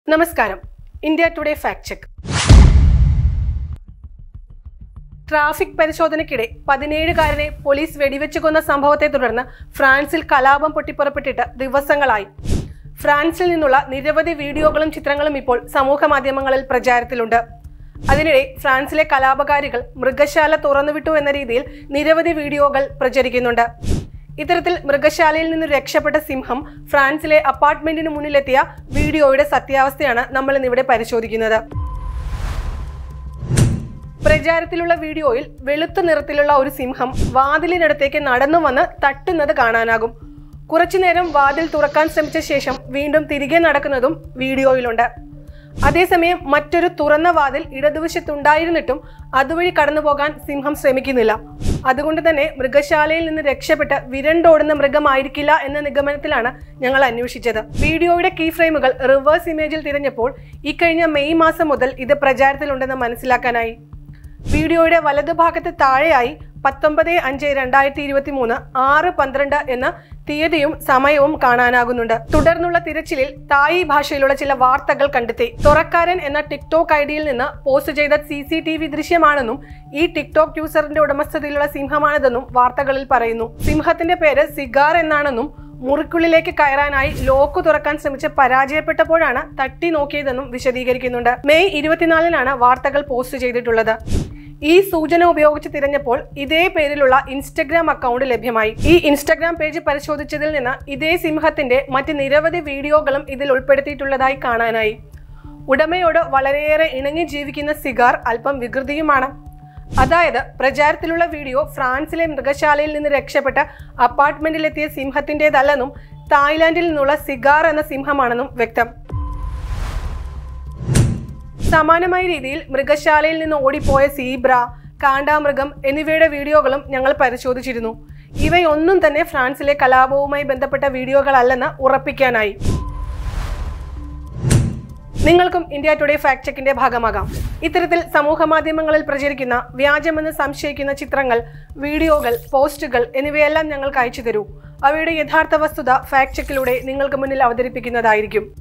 നമസ്കാരം India today fact check traffic പരിശോധനയ്ക്കിടെ പതിനേഴുകാരനെ പോലീസ് വെടിവെച്ച് കൊന്ന സംഭവത്തെ തുടർന്ന് ഫ്രാൻസിൽ കലാപം പൊട്ടിപ്പുറപ്പെട്ടിട്ട് ദിവസങ്ങളായി ഫ്രാൻസിൽ നിന്നുള്ള നിരവധി വീഡിയോകളും ചിത്രങ്ങളും ഇപ്പോൾ സമൂഹ മാധ്യമങ്ങളിൽ പ്രചാരത്തിലുണ്ട് അതിനിടെ ഫ്രാൻസിലെ കലാപകാരികൾ മൃഗശാല തുറന്നുവിട്ടു എന്ന രീതിയിൽ നിരവധി വീഡിയോകൾ പ്രചരിക്കുന്നുണ്ട് ഇത്തരത്തിൽ മൃഗശാലയിൽ നിന്ന് രക്ഷപ്പെട്ട സിംഹം ഫ്രാൻസിലെ അപ്പാർട്ട്മെന്റിന് മുന്നിലെത്തിയ വീഡിയോയുടെ സത്യാവസ്ഥയാണ് നമ്മൾ ഇന്നിവിടെ പരിശോധിക്കുന്നത് പ്രചാരത്തിലുള്ള വീഡിയോയിൽ വെളുത്ത നിറത്തിലുള്ള ഒരു സിംഹം വാതിലിനടുത്തേക്ക് നടന്നു വന്ന് തട്ടുന്നത് കാണാനാകും കുറച്ചുനേരം വാതിൽ തുറക്കാൻ ശ്രമിച്ച ശേഷം വീണ്ടും തിരികെ നടക്കുന്നതും വീഡിയോയിലുണ്ട് അതേസമയം മറ്റൊരു തുറന്ന വാതിൽ ഇടതുവശത്തുണ്ടായിരുന്നിട്ടും അതുവഴി കടന്നു പോകാൻ സിംഹം ശ്രമിക്കുന്നില്ല അതുകൊണ്ട് തന്നെ മൃഗശാലയിൽ നിന്ന് രക്ഷപ്പെട്ട് വിരണ്ടോടുന്ന മൃഗമായിരിക്കില്ല എന്ന നിഗമനത്തിലാണ് ഞങ്ങൾ അന്വേഷിച്ചത് വീഡിയോയുടെ കീ ഫ്രെയിമുകൾ റിവേഴ്സ് ഇമേജിൽ തിരഞ്ഞപ്പോൾ ഇക്കഴിഞ്ഞ മെയ് മാസം മുതൽ ഇത് പ്രചാരത്തിലുണ്ടെന്ന് മനസ്സിലാക്കാനായി വീഡിയോയുടെ വലതുഭാഗത്ത് താഴെയായി പത്തൊമ്പത് അഞ്ച് രണ്ടായിരത്തി ഇരുപത്തി മൂന്ന് ആറ് പന്ത്രണ്ട് എന്ന തീയതിയും സമയവും കാണാനാകുന്നുണ്ട് തുടർന്നുള്ള തിരച്ചിലിൽ തായി ഭാഷയിലുള്ള ചില വാർത്തകൾ കണ്ടെത്തി തുറക്കാരൻ എന്ന ടിക്ടോക്ക് ഐഡിയിൽ നിന്ന് പോസ്റ്റ് ചെയ്ത സി സി ടി വി ദൃശ്യമാണെന്നും ഈ ടിക്ടോക്ക് യൂസറിന്റെ ഉടമസ്ഥതയിലുള്ള സിംഹമാണിതെന്നും വാർത്തകളിൽ പറയുന്നു സിംഹത്തിന്റെ പേര് സിഗാർ എന്നാണെന്നും മുറിക്കുള്ളിലേക്ക് കയറാനായി ലോക്ക് തുറക്കാൻ ശ്രമിച്ച് പരാജയപ്പെട്ടപ്പോഴാണ് തട്ടി നോക്കിയതെന്നും വിശദീകരിക്കുന്നുണ്ട് മെയ് ഇരുപത്തിനാലിനാണ് വാർത്തകൾ പോസ്റ്റ് ചെയ്തിട്ടുള്ളത് ഈ സൂചന ഉപയോഗിച്ച് തിരഞ്ഞപ്പോൾ ഇതേ പേരിലുള്ള ഇൻസ്റ്റഗ്രാം അക്കൗണ്ട് ലഭ്യമായി ഈ ഇൻസ്റ്റഗ്രാം പേജ് പരിശോധിച്ചതിൽ നിന്ന് ഇതേ സിംഹത്തിന്റെ മറ്റ് നിരവധി വീഡിയോകളും ഇതിൽ ഉൾപ്പെടുത്തിയിട്ടുള്ളതായി കാണാനായി ഉടമയോട് വളരെയേറെ ഇണങ്ങി ജീവിക്കുന്ന സിഗാർ അല്പം വികൃതിയുമാണ് അതായത് പ്രചാരത്തിലുള്ള വീഡിയോ ഫ്രാൻസിലെ മൃഗശാലയിൽ നിന്ന് രക്ഷപ്പെട്ട അപ്പാർട്ട്മെന്റിലെത്തിയ സിംഹത്തിൻ്റെതല്ലെന്നും തായ്ലാന്റിൽ നിന്നുള്ള സിഗാർ എന്ന സിംഹമാണെന്നും വ്യക്തം സമാനമായ രീതിയിൽ മൃഗശാലയിൽ നിന്ന് ഓടിപ്പോയ സീബ്ര കാണ്ടാമൃഗം എന്നിവയുടെ വീഡിയോകളും ഞങ്ങൾ പരിശോധിച്ചിരുന്നു ഇവയൊന്നും തന്നെ ഫ്രാൻസിലെ കലാപവുമായി ബന്ധപ്പെട്ട വീഡിയോകളല്ലെന്ന് ഉറപ്പിക്കാനായി നിങ്ങൾക്കും ഇന്ത്യ ടുഡേ ഫാക്ട് ചെക്കിന്റെ ഭാഗമാകാം ഇത്തരത്തിൽ സമൂഹ മാധ്യമങ്ങളിൽ പ്രചരിക്കുന്ന വ്യാജമെന്ന് സംശയിക്കുന്ന ചിത്രങ്ങൾ വീഡിയോകൾ പോസ്റ്റുകൾ എന്നിവയെല്ലാം ഞങ്ങൾക്ക് അയച്ചു തരൂ അവയുടെ യഥാർത്ഥ വസ്തുത ഫാക്ട് ചെക്കിലൂടെ നിങ്ങൾക്ക് മുന്നിൽ അവതരിപ്പിക്കുന്നതായിരിക്കും